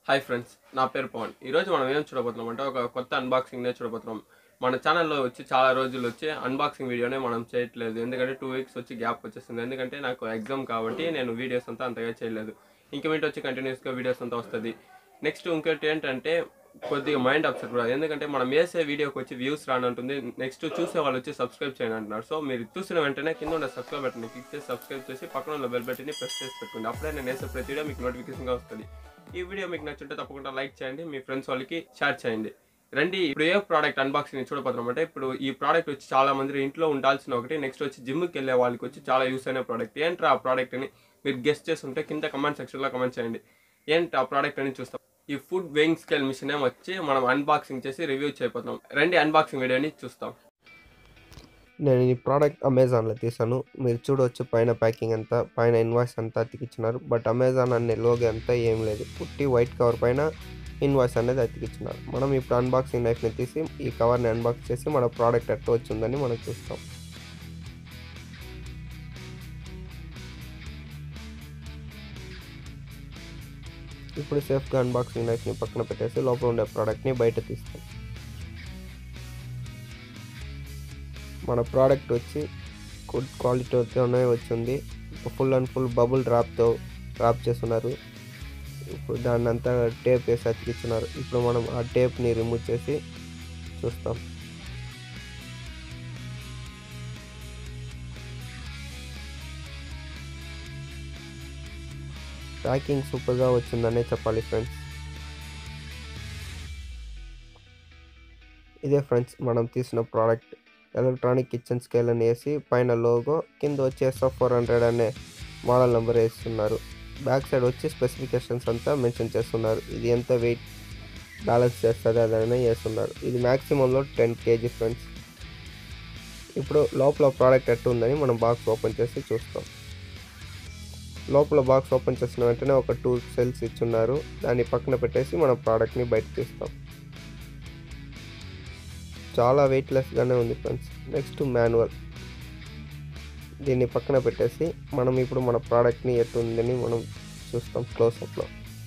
hi friends నా పేరు పవన్ ఈరోజు మనం ఏం చూడబోతున్నాం అంటే ఒక కొత్త అన్బాక్సింగ్నే చూడబోతున్నాం మన ఛానల్లో వచ్చి చాలా రోజులు వచ్చి అన్బాక్సింగ్ వీడియోనే మనం చేయట్లేదు ఎందుకంటే టూ వీక్స్ వచ్చి గ్యాప్ వచ్చేస్తుంది ఎందుకంటే నాకు ఎగ్జామ్ కాబట్టి నేను వీడియోస్ అంతా అంతగా చేయలేదు ఇంక మీట వచ్చి కంటిన్యూస్గా వీడియోస్ అంతా వస్తుంది నెక్స్ట్ ఇంకోటి ఏంటంటే కొద్దిగా మైండ్ అప్సెట్ కూడా ఎందుకంటే మనం వేసే వీడియోకి వచ్చి వ్యూస్ రానంటుంది నెక్స్ట్ చూసే వాళ్ళు వచ్చి సబ్స్క్రైబ్ చేయండి అంటున్నారు సో మీరు చూసిన వెంటనే కింద ఉన్న సబ్స్క్రైబ్ బటన్ క్లిక్ చేసి సబ్స్క్రైబ్ చేసి పక్కన ఉన్న బెల్ బటన్ని ప్రెస్ చేసి పెట్టుకోండి అప్పుడే నేను వేసే ప్రతి వీడియో మీకు నోటిఫికేషన్గా వస్తుంది ఈ వీడియో మీకు నచ్చుంటే తప్పకుండా లైక్ చేయండి మీ ఫ్రెండ్స్ వాళ్ళకి షేర్ చేయండి రండి ఇప్పుడు ఏ ప్రోడక్ట్ అన్బాక్సింగ్ చూడబోతున్నాం అంటే ఇప్పుడు ఈ ప్రోడక్ట్ వచ్చి చాలా మంది ఇంట్లో ఉండాల్సిన ఒకటి నెక్స్ట్ వచ్చి జిమ్కి వెళ్ళే వాళ్ళకి వచ్చి చాలా యూస్ అయిన ప్రోడక్ట్ ఏంట్రా ఆ ప్రోడక్ట్ అని మీరు గెస్ట్ చేస్తుంటే కింద కమెంట్ సెక్షన్లో కమెంట్ చేయండి ఏంటి ఆ ప్రోడక్ట్ అని చూస్తాం ఈ ఫుడ్ వెయింగ్ స్కేల్ మిషన్ ఏం వచ్చి మనం అన్బాక్సింగ్ చేసి రివ్యూ చేయబోతున్నాం రండి అన్బాక్సింగ్ వీడియోని చూస్తాం నేను ఈ ప్రోడక్ట్ అమెజాన్లో తీసాను మీరు చూడవచ్చు పైన ప్యాకింగ్ అంతా పైన ఇన్వాయిస్ అంతా అతికిచ్చినారు బట్ అమెజాన్ అనే లోగో అంతా ఏం లేదు పుట్టి వైట్ కవర్ పైన ఇన్వాయిస్ అనేది అతికిచ్చినారు మనం ఇప్పుడు అన్బాక్సింగ్ నైఫ్ని తీసి ఈ కవర్ని అన్బాక్స్ చేసి మన ప్రోడక్ట్ ఎట్లా వచ్చిందని మనం చూస్తాం ఇప్పుడు సేఫ్గా అన్బాక్సింగ్ నైఫ్ని పక్కన పెట్టేసి లోపల ఉండే ప్రోడక్ట్ని బయట తీస్తాం మన ప్రోడక్ట్ వచ్చి గుడ్ క్వాలిటీతోనే వచ్చింది ఫుల్ అండ్ ఫుల్ బబుల్ డ్రాప్తో డ్రాప్ చేస్తున్నారు ఇప్పుడు దాన్ని అంతా టేప్ వేసి అతికిస్తున్నారు ఇప్పుడు మనం ఆ టేప్ని రిమూవ్ చేసి చూస్తాం ప్యాకింగ్ సూపర్గా వచ్చిందనే చెప్పాలి ఫ్రెండ్స్ ఇదే ఫ్రెండ్స్ మనం తీసిన ప్రోడక్ట్ ఎలక్ట్రానిక్ కిచెన్ స్కేల్ అని వేసి పైన లోగో కింద వచ్చి ఎస్ఎఫ్ ఫోర్ హండ్రెడ్ అనే మోడల్ నెంబర్ వేస్తున్నారు బ్యాక్ సైడ్ వచ్చి స్పెసిఫికేషన్స్ అంతా మెన్షన్ చేస్తున్నారు ఇది ఎంత వెయిట్ బ్యాలెన్స్ చేస్తుంది అదని వేస్తున్నారు ఇది మ్యాక్సిమంలో టెన్ కేజీ ఫ్రెండ్స్ ఇప్పుడు లోపల ప్రోడక్ట్ ఎట్టు ఉందని మనం బాక్స్ ఓపెన్ చేసి చూస్తాం లోపల బాక్స్ ఓపెన్ చేసిన వెంటనే ఒక టూ సెల్స్ ఇచ్చున్నారు దాన్ని పక్కన పెట్టేసి మనం ప్రోడక్ట్ని బయట తీస్తాం చాలా వెయిట్లెస్గానే ఉంది ఫ్రెండ్స్ నెక్స్ట్ మాన్యువల్ దీన్ని పక్కన పెట్టేసి మనం ఇప్పుడు మన ప్రోడక్ట్ని ఎట్టు ఉందని మనం చూస్తాం క్లోజ్అప్లో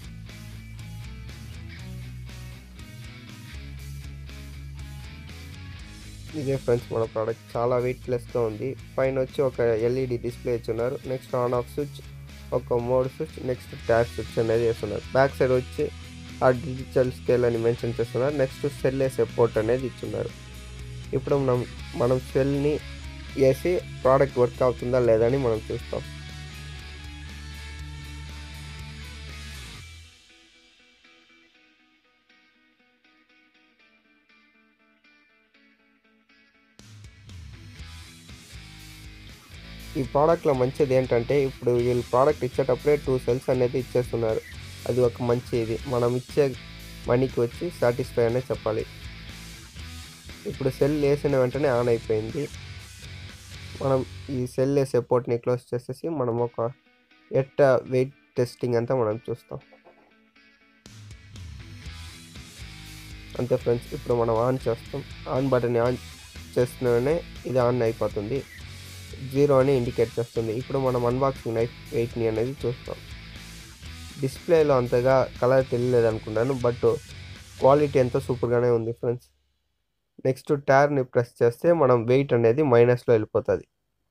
ఇదే ఫ్రెండ్స్ మన ప్రోడక్ట్ చాలా వెయిట్లెస్గా ఉంది పైన వచ్చి ఒక ఎల్ఈడి డిస్ప్లే ఇచ్చున్నారు నెక్స్ట్ ఆన్ ఆఫ్ స్విచ్ ఒక మోడ్ స్విచ్ నెక్స్ట్ ట్యాష్ స్విచ్ అనేది వేస్తున్నారు బ్యాక్ సైడ్ వచ్చి ఆ డిజిటల్ స్కేల్ అని మెన్షన్ చేస్తున్నారు నెక్స్ట్ సెల్ వేసే పోర్ట్ అనేది ఇచ్చున్నారు ఇప్పుడు మనం మనం సెల్ని వేసి ప్రోడక్ట్ వర్క్ అవుతుందా లేదా అని మనం చూస్తాం ఈ ప్రోడక్ట్లో మంచిది ఏంటంటే ఇప్పుడు వీళ్ళు ప్రోడక్ట్ ఇచ్చేటప్పుడే టూ సెల్స్ అనేది ఇచ్చేస్తున్నారు అది ఒక మంచి ఇది మనం ఇచ్చే మనీకి వచ్చి సాటిస్ఫై అనే చెప్పాలి ఇప్పుడు సెల్ వేసిన వెంటనే ఆన్ అయిపోయింది మనం ఈ సెల్ వేసే పోర్ట్ని క్లోజ్ చేసేసి మనం ఒక ఎట్ట వెయిట్ టెస్టింగ్ అంతా మనం చూస్తాం అంతే ఫ్రెండ్స్ ఇప్పుడు మనం ఆన్ చేస్తాం ఆన్ బటన్ ఆన్ చేస్తూనే ఇది ఆన్ అయిపోతుంది జీరో అని ఇండికేట్ చేస్తుంది ఇప్పుడు మనం అన్బాక్సింగ్ నైఫ్ వెయిట్ని అనేది చూస్తాం డిస్ప్లేలో అంతగా కలర్ తెలియలేదు అనుకున్నాను బట్ క్వాలిటీ ఎంతో సూపర్గానే ఉంది ఫ్రెండ్స్ నెక్స్ట్ ట్యార్ని ప్రెస్ చేస్తే మనం వెయిట్ అనేది మైనస్లో వెళ్ళిపోతుంది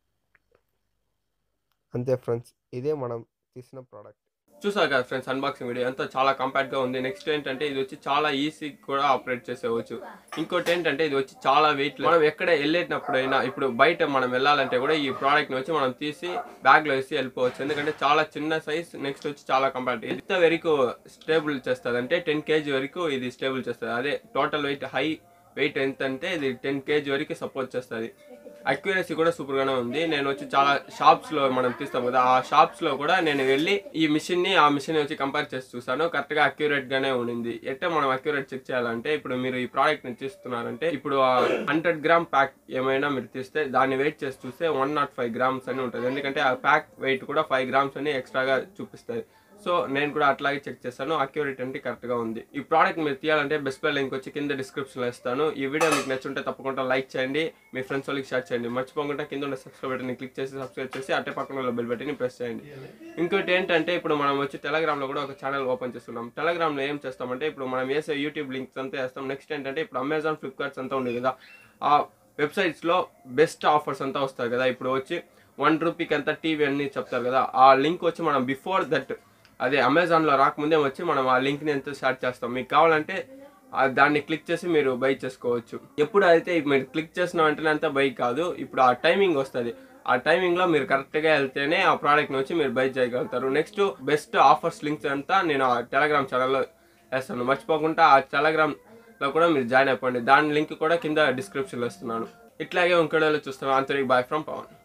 అంతే ఫ్రెండ్స్ ఇదే మనం తీసిన ప్రోడక్ట్ చూసారు కదా ఫ్రెండ్స్ అన్బాక్సింగ్ వీడియో అంతా చాలా కంపాక్ట్గా ఉంది నెక్స్ట్ ఏంటంటే ఇది వచ్చి చాలా ఈజీ కూడా ఆపరేట్ చేసేవచ్చు ఇంకోటి ఏంటంటే ఇది వచ్చి చాలా వెయిట్ మనం ఎక్కడ వెళ్ళేటప్పుడైనా ఇప్పుడు బయట మనం వెళ్ళాలంటే కూడా ఈ ప్రోడక్ట్ని వచ్చి మనం తీసి బ్యాగ్లో వేసి వెళ్ళిపోవచ్చు ఎందుకంటే చాలా చిన్న సైజ్ నెక్స్ట్ వచ్చి చాలా కంపాక్ట్ ఎంత వరకు స్టేబుల్ చేస్తుంది అంటే టెన్ కేజీ వరకు ఇది స్టేబుల్ చేస్తుంది అదే టోటల్ వెయిట్ హై వెయిట్ ఎంత అంటే ఇది టెన్ కేజీ వరకు సపోర్ట్ చేస్తుంది అక్యురసీ కూడా సూపర్ గానే ఉంది నేను వచ్చి చాలా షాప్స్ లో మనం తీస్తాం కదా ఆ షాప్స్ లో కూడా నేను వెళ్ళి ఈ మిషన్ ని ఆ మిషన్ వచ్చి కంపేర్ చేసి చూసాను కరెక్ట్ గా అక్యురేట్ గానే ఉండింది ఎట్లా మనం అక్యురేట్ చెక్ చేయాలంటే ఇప్పుడు మీరు ఈ ప్రోడక్ట్ ని తీస్తున్నారంటే ఇప్పుడు హండ్రెడ్ గ్రామ్ ప్యాక్ ఏమైనా మీరు తీస్తే దాన్ని వెయిట్ చేసి చూస్తే వన్ నాట్ ఫైవ్ గ్రామ్స్ అని ఉంటుంది ఎందుకంటే ఆ ప్యాక్ వెయిట్ కూడా ఫైవ్ గ్రామ్స్ అని ఎక్స్ట్రాగా చూపిస్తుంది సో నేను కూడా అట్లాగే చెక్ చేస్తాను అక్యూరేట్ అంటే కరెక్ట్గా ఉంది ఈ ప్రోడక్ట్ మీరు తీయాలంటే బెస్ట్ బై లింక్ వచ్చి కింద డిస్క్రిప్షన్లో ఇస్తాను ఈ వీడియో మీకు నచ్చుంటే తప్పకుండా లైక్ చేయండి మీ ఫ్రెండ్స్ వాళ్ళకి షేర్ చేయండి మర్చిపోకుండా కింద ఉన్న సబ్స్క్రైబ్ బటన్ని క్లిక్ చేసి సబ్స్క్రైబ్ చేసి అట్టే పక్కన ఉన్న బెల్ బటన్ని ప్రెస్ చేయండి ఇంకోటి ఏంటంటే ఇప్పుడు మనం వచ్చి టెలగ్రామ్లో కూడా ఒక ఛానల్ ఓపెన్ చేస్తున్నాం టెలగ్రామ్లో ఏం చేస్తామంటే ఇప్పుడు మనం వేసే యూట్యూబ్ లింక్స్ అంతా వేస్తాం నెక్స్ట్ ఏంటంటే ఇప్పుడు అమెజాన్ ఫ్లిప్కార్ట్స్ అంతా ఉంది కదా ఆ వెబ్సైట్స్లో బెస్ట్ ఆఫర్స్ అంతా వస్తాయి కదా ఇప్పుడు వచ్చి వన్ రూపీకి ఎంత టీవీ అని చెప్తారు కదా ఆ లింక్ వచ్చి మనం బిఫోర్ దట్ అదే అమెజాన్లో రాకముందే వచ్చి మనం ఆ లింక్ని ఎంత స్టార్ట్ చేస్తాం మీకు కావాలంటే ఆ దాన్ని క్లిక్ చేసి మీరు బై చేసుకోవచ్చు ఎప్పుడు అయితే మీరు క్లిక్ చేసిన వెంటనే అంతా బై కాదు ఇప్పుడు ఆ టైమింగ్ వస్తుంది ఆ టైమింగ్లో మీరు కరెక్ట్గా వెళ్తేనే ఆ ప్రోడక్ట్ని వచ్చి మీరు బై చేయగలుగుతారు నెక్స్ట్ బెస్ట్ ఆఫర్స్ లింక్స్ అంతా నేను ఆ టెలగ్రామ్ ఛానల్లో వేస్తాను మర్చిపోకుండా ఆ టెలగ్రామ్లో కూడా మీరు జాయిన్ అయిపోండి దాని లింక్ కూడా కింద డిస్క్రిప్షన్లో ఇస్తున్నాను ఇట్లాగే ఇంకోడలో చూస్తాను అంతరికి బాయ్ ఫ్రమ్ పవన్